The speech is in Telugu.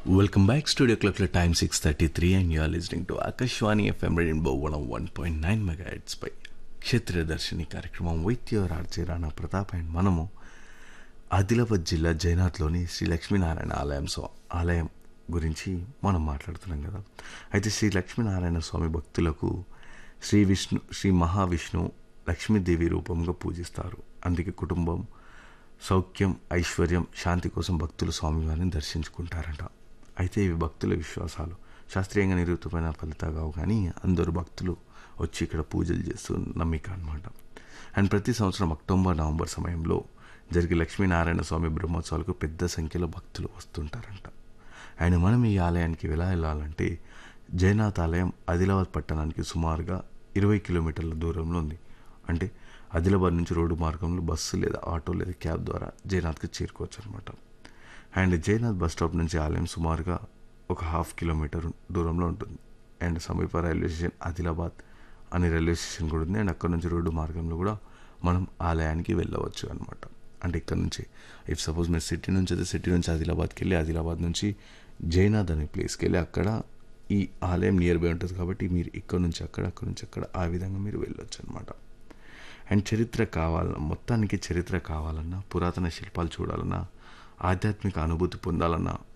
Welcome back, Studio Clock time 6.33 and you are listening to Akashwani FM Rainbow 101.9 MHz పై క్షేత్రీయ దర్శిని కార్యక్రమం with your RJ Rana Pratap and మనము ఆదిలాబాద్ జిల్లా జైనాథ్లోని శ్రీ లక్ష్మీనారాయణ ఆలయం సో ఆలయం గురించి మనం మాట్లాడుతున్నాం కదా అయితే శ్రీ లక్ష్మీనారాయణ స్వామి భక్తులకు శ్రీ విష్ణు శ్రీ మహావిష్ణు లక్ష్మీదేవి రూపంగా పూజిస్తారు అందుకే కుటుంబం సౌఖ్యం ఐశ్వర్యం శాంతి కోసం భక్తులు స్వామివారిని దర్శించుకుంటారంట అయితే ఇవి భక్తుల విశ్వాసాలు శాస్త్రీయంగా నిరూపితమైన ఫలితాలు కావు కానీ అందరూ భక్తులు వచ్చి ఇక్కడ పూజలు చేస్తూ నమ్మిక అనమాట అండ్ ప్రతి సంవత్సరం అక్టోబర్ నవంబర్ సమయంలో జరిగే లక్ష్మీనారాయణ స్వామి బ్రహ్మోత్సవాలకు పెద్ద సంఖ్యలో భక్తులు వస్తుంటారంట అండ్ మనం ఈ ఆలయానికి ఎలా వెళ్ళాలంటే జయనాథ్ ఆలయం ఆదిలాబాద్ పట్టణానికి సుమారుగా ఇరవై కిలోమీటర్ల దూరంలో ఉంది అంటే ఆదిలాబాద్ నుంచి రోడ్డు మార్గంలో బస్సు లేదా ఆటో లేదా క్యాబ్ ద్వారా జయనాథ్కి చేరుకోవచ్చు అనమాట అండ్ జయనాథ్ బస్ స్టాప్ నుంచి ఆలయం సుమారుగా ఒక హాఫ్ కిలోమీటర్ దూరంలో ఉంటుంది అండ్ సమీప రైల్వే స్టేషన్ ఆదిలాబాద్ అనే రైల్వే స్టేషన్ కూడా ఉంది అండ్ అక్కడ నుంచి రోడ్డు మార్గంలో కూడా మనం ఆలయానికి వెళ్ళవచ్చు అనమాట అంటే ఇక్కడ నుంచి ఇఫ్ సపోజ్ మీరు సిటీ నుంచి అయితే సిటీ నుంచి ఆదిలాబాద్కి వెళ్ళి ఆదిలాబాద్ నుంచి జైనాథ్ అనే ప్లేస్కి వెళ్ళి అక్కడ ఈ ఆలయం నియర్ బై ఉంటుంది కాబట్టి మీరు ఇక్కడ నుంచి అక్కడ అక్కడ నుంచి అక్కడ ఆ విధంగా మీరు వెళ్ళొచ్చు అనమాట అండ్ చరిత్ర కావాలన్నా మొత్తానికి చరిత్ర కావాలన్నా పురాతన శిల్పాలు చూడాలన్నా ఆధ్యాత్మిక అనుభూతి పొందాలన్నా